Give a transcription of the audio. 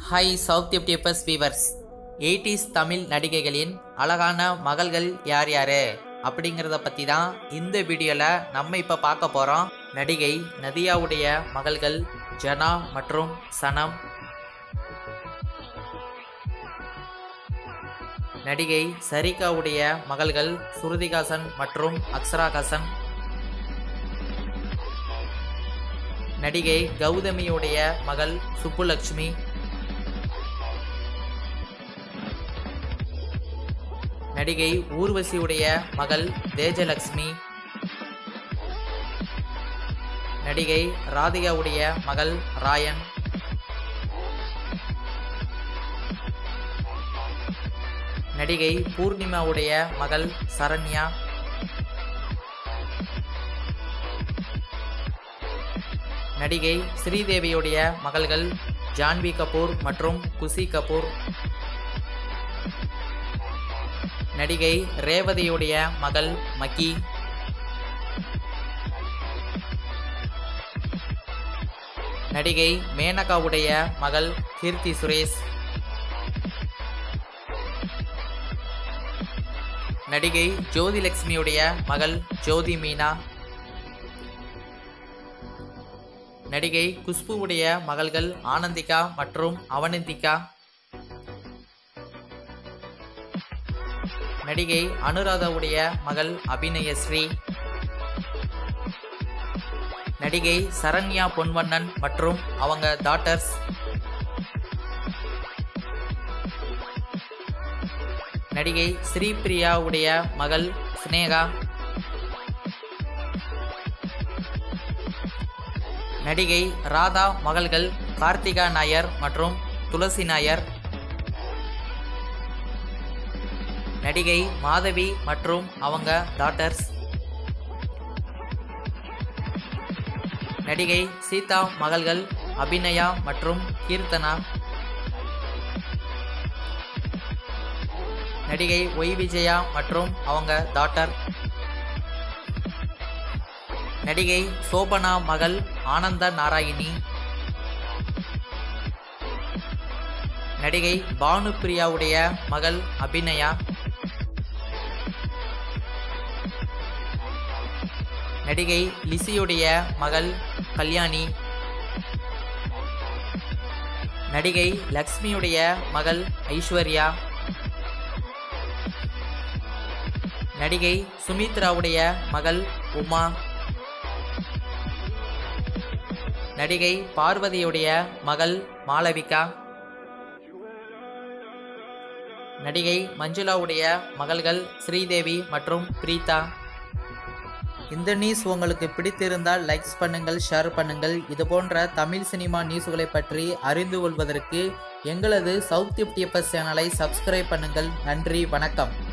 hi south FTFS viewers eighties Tamil நடிகைகளின் அழகான மகள்கள் யார் யாரு அப்படிங்கிறத பற்றி தான் இந்த வீடியோவில் நம்ம இப்போ பார்க்க போகிறோம் நடிகை நதியாவுடைய மகள்கள் ஜனா மற்றும் சனம் நடிகை சரிகாவுடைய மகள்கள் சுருதிகாசன் மற்றும் அக்ஷராகாசன் நடிகை கௌதமியுடைய மகள் சுப்புலட்சுமி நடிகை ஊர்வசியுடைய மகள் தேஜலட்சுமி நடிகை ராதிகாவுடைய மகள் ராயன் நடிகை பூர்ணிமாவுடைய மகள் சரண்யா நடிகை ஸ்ரீதேவியுடைய மகள்கள் ஜான்வி கபூர் மற்றும் குஷி கபூர் நடிகை ரேவதியுடைய மகள் மக்கி நடிகை மேனகாவுடைய மகள் கீர்த்தி சுரேஷ் நடிகை ஜோதிலட்சுமியுடைய மகள் ஜோதி மீனா நடிகை குஷ்புவுடைய மகள்கள் ஆனந்திகா மற்றும் அவனந்திகா நடிகை அனுராதாவுடைய மகள் அபிநயஸ்ரீ நடிகை சரண்யா பொன்வண்ணன் மற்றும் அவங்க டாட்டர்ஸ் நடிகை ஸ்ரீபிரியாவுடைய மகள் ஸ்னேகா நடிகை ராதா மகள்கள் கார்த்திகா நாயர் மற்றும் துளசி நாயர் நடிகை மாதவி மற்றும் அவங்க டாட்டர்ஸ் நடிகை சீதா மகள்கள் அபிநயா மற்றும் கீர்த்தனா நடிகை ஒய் விஜயா மற்றும் அவங்க டாட்டர் நடிகை சோபனா மகள் ஆனந்த நாராயணி நடிகை பானுப்பிரியாவுடைய மகள் அபிநயா நடிகை லிசியுடைய மகள் கல்யாணி நடிகை லக்ஷ்மியுடைய மகள் ஐஸ்வர்யா நடிகை சுமித்ராவுடைய மகள் உமா நடிகை பார்வதியுடைய மகள் மாளவிகா நடிகை மஞ்சுளாவுடைய மகள்கள் ஸ்ரீதேவி மற்றும் பிரீதா இந்த நியூஸ் உங்களுக்கு பிடித்திருந்தால் லைக்ஸ் பண்ணுங்கள் ஷேர் பண்ணுங்கள் இது போன்ற தமிழ் சினிமா நியூஸ்களை பற்றி அறிந்து கொள்வதற்கு எங்களது சவுத் எஃப்டிஎஃப்எஸ் சேனலை சப்ஸ்கிரைப் பண்ணுங்கள் நன்றி வணக்கம்